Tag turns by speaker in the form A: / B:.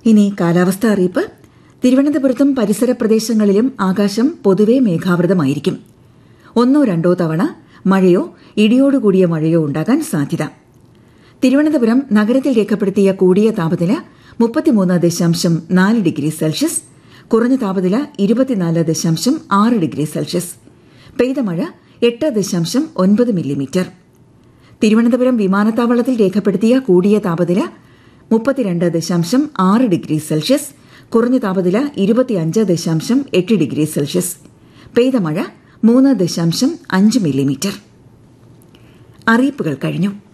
A: ഇനി കാലാവസ്ഥാ അറിയിപ്പ് തിരുവനന്തപുരത്തും പരിസര പ്രദേശങ്ങളിലും ആകാശം പൊതുവെ മേഘാവൃതമായിരിക്കും ഒന്നോ രണ്ടോ തവണ മഴയോ ഇടിയോടുകൂടിയ മഴയോ ഉണ്ടാകാൻ സാധ്യത തിരുവനന്തപുരം നഗരത്തിൽ രേഖപ്പെടുത്തിയ കൂടിയ താപനില മുപ്പത്തിമൂന്ന് ദശാംശം നാല് ഡിഗ്രി സെൽഷ്യസ് കുറഞ്ഞ താപനില ഇരുപത്തിനാല് ദശാംശം ആറ് ഡിഗ്രി സെൽഷ്യസ് പെയ്ത മഴ എട്ട് ദശാംശം ഒൻപത് മില്ലിമീറ്റർ തിരുവനന്തപുരം വിമാനത്താവളത്തിൽ രേഖപ്പെടുത്തിയ കൂടിയ താപനില മുപ്പത്തിരണ്ട് ദശാംശം ആറ് ഡിഗ്രി സെൽഷ്യസ് കുറഞ്ഞ താപനില ഇരുപത്തിയഞ്ച് ദശാംശം എട്ട് ഡിഗ്രി സെൽഷ്യസ് പെയ്ത മഴ മൂന്ന് ദശാംശം അഞ്ച് മില്ലിമീറ്റർ അറിയിപ്പുകൾ കഴിഞ്ഞു